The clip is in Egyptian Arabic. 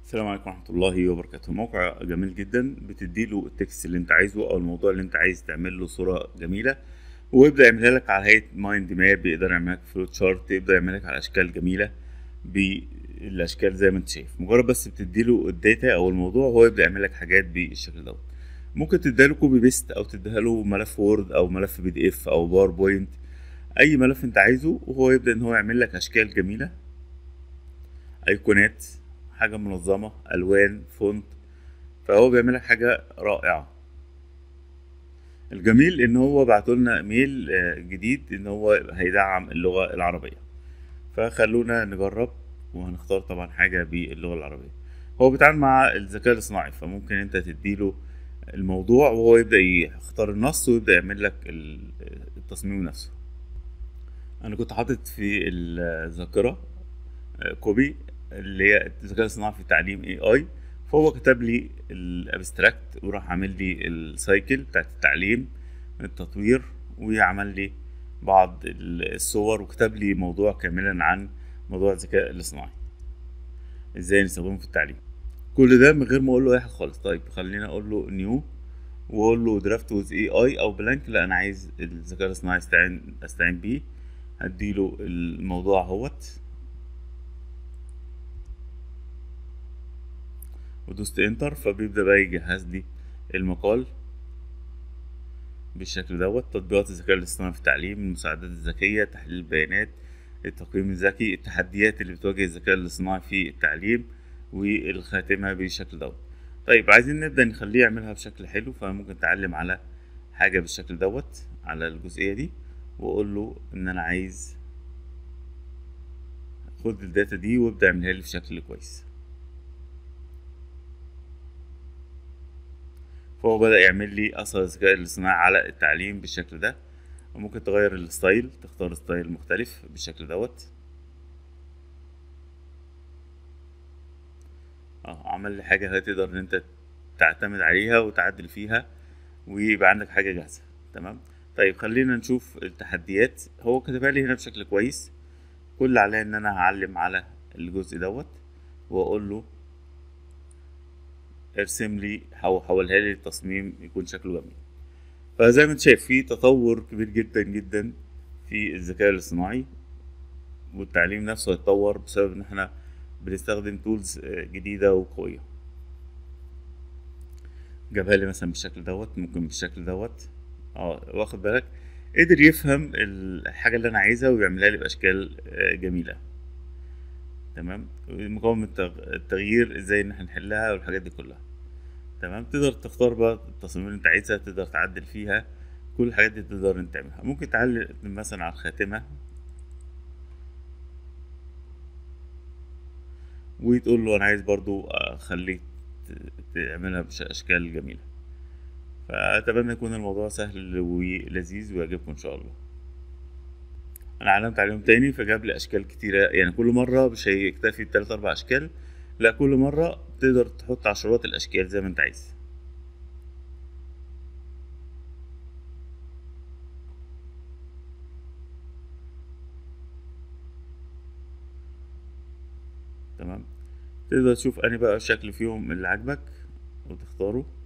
السلام عليكم ورحمة الله وبركاته موقع جميل جدا بتديله التكست اللي انت عايزه او الموضوع اللي انت عايز تعمل له صورة جميلة ويبدأ يعملها لك على هيئة مايند ماب يقدر يعمل لك فلوت شارت يبدأ يعمل لك على اشكال جميلة بالاشكال زي ما انت شايف مجرد بس بتديله الداتا او الموضوع هو يبدأ يعمل لك حاجات بالشكل دوت ممكن تديله كوبي بيست او تديها له ملف وورد او ملف بي دي اف او باوربوينت اي ملف انت عايزه وهو يبدأ ان هو يعمل لك اشكال جميلة ايقونات حاجة منظمة ألوان فونت فهو بيعمل لك حاجة رائعة الجميل إن هو بعتولنا إيميل آه، جديد إن هو هيدعم اللغة العربية فخلونا نجرب وهنختار طبعا حاجة باللغة العربية هو بيتعامل مع الذكاء الاصطناعي فممكن أنت تديله الموضوع وهو يبدأ يختار النص ويبدأ يعمل لك ال- التصميم نفسه أنا كنت حاطط في الذاكرة آه، كوبي اللي هي الذكاء الاصطناعي في التعليم اي اي فهو كتب لي الابستراكت وراح عامل لي السايكل بتاعت التعليم التطوير وعمل لي بعض الصور وكتب لي موضوع كاملا عن موضوع الذكاء الاصطناعي ازاي نستخدمه في التعليم كل ده من غير ما اقول له اي حاجه خالص طيب خلينا اقول له نيو واقول له درافت ويز اي اي او بلانك لا انا عايز الذكاء الاصطناعي استعين استعين بيه هديله الموضوع اهوت ودوست انتر فبيبدأ بقى يجهز لي المقال بالشكل دوت تطبيقات الذكاء الاصطناعي في التعليم المساعدات الذكية تحليل البيانات التقييم الذكي التحديات اللي بتواجه الذكاء الاصطناعي في التعليم والخاتمة بالشكل دوت طيب عايزين نبدأ نخليه يعملها بشكل حلو فممكن تعلم على حاجة بالشكل دوت على الجزئية دي وأقول له إن أنا عايز خد الداتا دي وابدأ اعملها لي بشكل كويس فهو بدأ يعمل لي أثر الذكاء الاصطناعي على التعليم بالشكل ده وممكن تغير الستايل تختار ستايل مختلف بالشكل دوت اه عمل لي حاجة هتقدر ان انت تعتمد عليها وتعدل فيها ويبقى عندك حاجة جاهزة تمام طيب خلينا نشوف التحديات هو كتبها لي هنا بشكل كويس كل اللي عليا ان انا هعلم على الجزء دوت واقول له ارسم لي او حولها لي التصميم يكون شكله جميل فزي ما انت شايف في تطور كبير جدا جدا في الذكاء الاصطناعي والتعليم نفسه هيتطور بسبب ان احنا بنستخدم تولز جديدة وقوية جابها لي مثلا بالشكل دوت ممكن بالشكل دوت اه واخد بالك قدر يفهم الحاجة اللي انا عايزها ويعملها لي باشكال آه، جميلة تمام مقاومة التغ- التغيير ازاي ان احنا نحلها والحاجات دي كلها تمام تقدر تختار بقى التصاميم اللي انت عايزها تقدر تعدل فيها كل الحاجات دي تقدر انت تعملها ممكن تعلم مثلا على الخاتمة وتقول له انا عايز برضو اخليك ت- تعملها باشكال جميلة فاتمنى يكون الموضوع سهل ولذيذ ويعجبكم ان شاء الله انا علمت عليهم تاني فجاب لي اشكال كتيرة يعني كل مرة مش هيكتفي بتلات اربع اشكال لا كل مرة تقدر تحط عشرات الاشكال زي ما انت عايز تمام تقدر تشوف انهي بقى شكل فيهم اللي عاجبك وتختاره